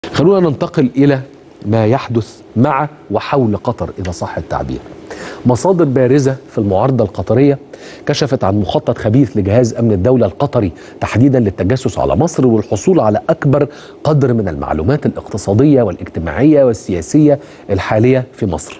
خلونا ننتقل إلى ما يحدث مع وحول قطر إذا صح التعبير مصادر بارزة في المعارضة القطرية كشفت عن مخطط خبيث لجهاز أمن الدولة القطري تحديدا للتجسس على مصر والحصول على أكبر قدر من المعلومات الاقتصادية والاجتماعية والسياسية الحالية في مصر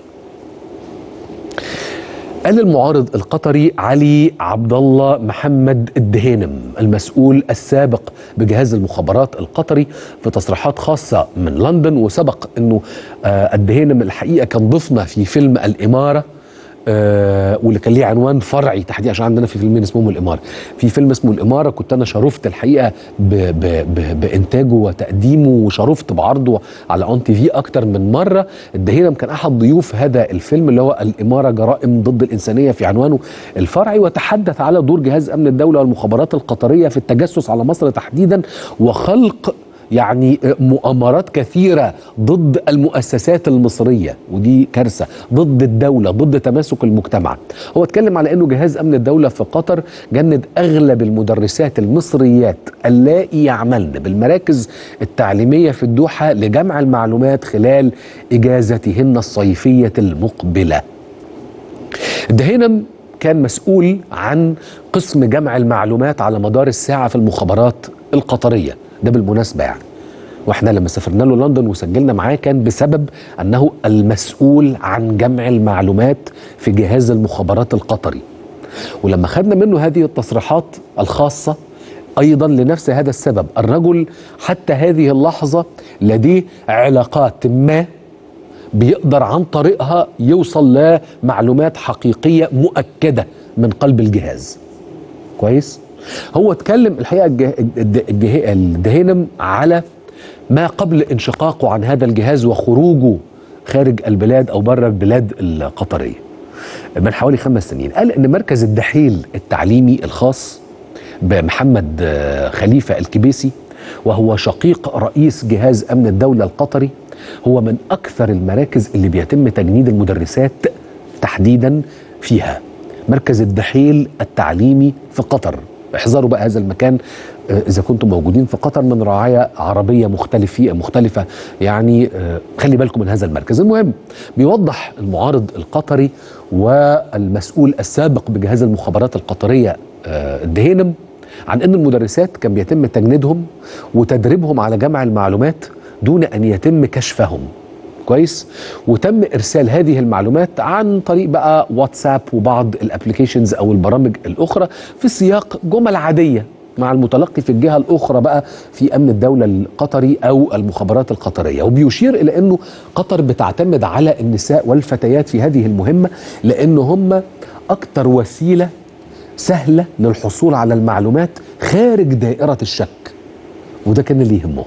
قال المعارض القطري علي عبد الله محمد الدهينم المسؤول السابق بجهاز المخابرات القطري في تصريحات خاصه من لندن وسبق انه آه الدهينم الحقيقه كان ضيفنا في فيلم الاماره آه واللي كان ليه عنوان فرعي تحديدا عشان عندنا في فيلمين اسمهم الاماره في فيلم اسمه الاماره كنت انا شرفت الحقيقه ب ب ب بانتاجه وتقديمه وشرفت بعرضه على اون تي في اكتر من مره الدهينم كان احد ضيوف هذا الفيلم اللي هو الاماره جرائم ضد الانسانيه في عنوانه الفرعي وتحدث على دور جهاز امن الدوله والمخابرات القطريه في التجسس على مصر تحديدا وخلق يعني مؤامرات كثيرة ضد المؤسسات المصرية ودي كارثة ضد الدولة ضد تماسك المجتمع هو اتكلم على أنه جهاز أمن الدولة في قطر جند أغلب المدرسات المصريات اللائي يعملن بالمراكز التعليمية في الدوحة لجمع المعلومات خلال إجازتهن الصيفية المقبلة دهينم كان مسؤول عن قسم جمع المعلومات على مدار الساعة في المخابرات القطرية ده بالمناسبة يعني واحنا لما سافرنا له لندن وسجلنا معاه كان بسبب انه المسؤول عن جمع المعلومات في جهاز المخابرات القطري ولما خدنا منه هذه التصريحات الخاصة ايضا لنفس هذا السبب الرجل حتى هذه اللحظة لديه علاقات ما بيقدر عن طريقها يوصل لمعلومات حقيقية مؤكدة من قلب الجهاز كويس؟ هو اتكلم الحقيقه الجه... الدهينم على ما قبل انشقاقه عن هذا الجهاز وخروجه خارج البلاد او بره البلاد القطريه من حوالي خمس سنين قال ان مركز الدحيل التعليمي الخاص بمحمد خليفه الكبيسي وهو شقيق رئيس جهاز امن الدوله القطري هو من اكثر المراكز اللي بيتم تجنيد المدرسات تحديدا فيها مركز الدحيل التعليمي في قطر احذروا بقى هذا المكان اذا كنتم موجودين في قطر من رعايه عربيه مختلفه مختلفه يعني خلي بالكم من هذا المركز المهم بيوضح المعارض القطري والمسؤول السابق بجهاز المخابرات القطريه الدهينم عن ان المدرسات كان بيتم تجنيدهم وتدريبهم على جمع المعلومات دون ان يتم كشفهم كويس وتم ارسال هذه المعلومات عن طريق بقى واتساب وبعض الابلكيشنز او البرامج الاخرى في سياق جمل عاديه مع المتلقي في الجهه الاخرى بقى في امن الدوله القطري او المخابرات القطريه وبيشير الى انه قطر بتعتمد على النساء والفتيات في هذه المهمه لان هم اكثر وسيله سهله للحصول على المعلومات خارج دائره الشك وده كان اللي يهمهم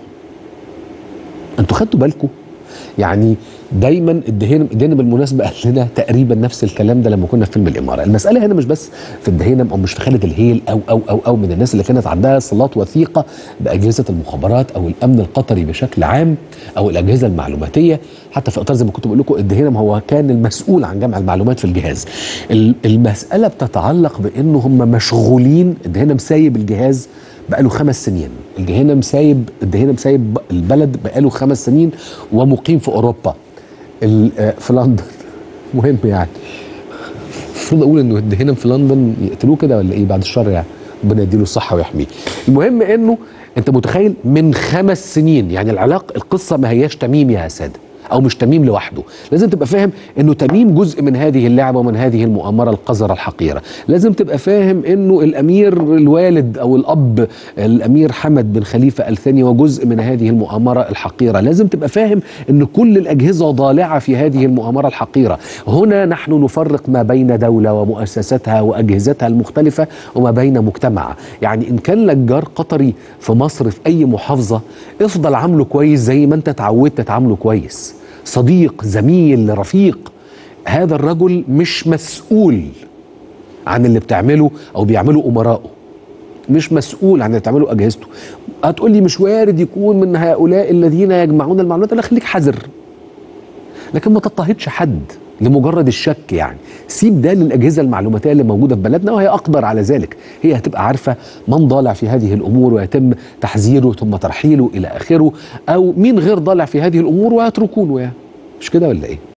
انتوا خدتوا بالكم يعني دايما الدهينم الدهينم بالمناسبه قال لنا تقريبا نفس الكلام ده لما كنا في فيلم الاماره، المساله هنا مش بس في الدهينم او مش في خالد الهيل او او او او من الناس اللي كانت عندها صلات وثيقه باجهزه المخابرات او الامن القطري بشكل عام او الاجهزه المعلوماتيه حتى في اطار زي ما كنت بقول لكم الدهينم هو كان المسؤول عن جمع المعلومات في الجهاز. المساله بتتعلق بانه هم مشغولين الدهينم سايب الجهاز بقاله خمس سنين الجهنم سايب الدهينم سايب البلد بقاله خمس سنين ومقيم في اوروبا في لندن مهم يعني المفروض اقول انه الدهينم في لندن يقتلوه كده ولا ايه بعد الشر يعني ربنا يديله الصحه ويحميه المهم انه انت متخيل من خمس سنين يعني العلاقه القصه ما هياش تميم يا ساده او مش تميم لوحده لازم تبقى فاهم انه تميم جزء من هذه اللعبه ومن هذه المؤامره القذره الحقيره لازم تبقى فاهم انه الامير الوالد او الاب الامير حمد بن خليفه الثاني هو جزء من هذه المؤامره الحقيره لازم تبقى فاهم ان كل الاجهزه ضالعه في هذه المؤامره الحقيره هنا نحن نفرق ما بين دوله ومؤسساتها واجهزتها المختلفه وما بين مجتمع يعني ان كان لك جار قطري في مصر في اي محافظه افضل عامله كويس زي ما انت اتعودت تعامله كويس صديق زميل رفيق هذا الرجل مش مسؤول عن اللي بتعمله او بيعمله امراؤه مش مسؤول عن اللي بتعمله اجهزته هتقول لي مش وارد يكون من هؤلاء الذين يجمعون المعلومات لا خليك حذر لكن ما تضطهدش حد لمجرد الشك يعني سيب ده للاجهزه المعلوماتيه اللي موجوده في بلدنا وهي اقدر على ذلك هي هتبقى عارفه من ضالع في هذه الامور ويتم تحذيره ثم ترحيله الى اخره او مين غير ضالع في هذه الامور ويتركونه يعني مش كده ولا ايه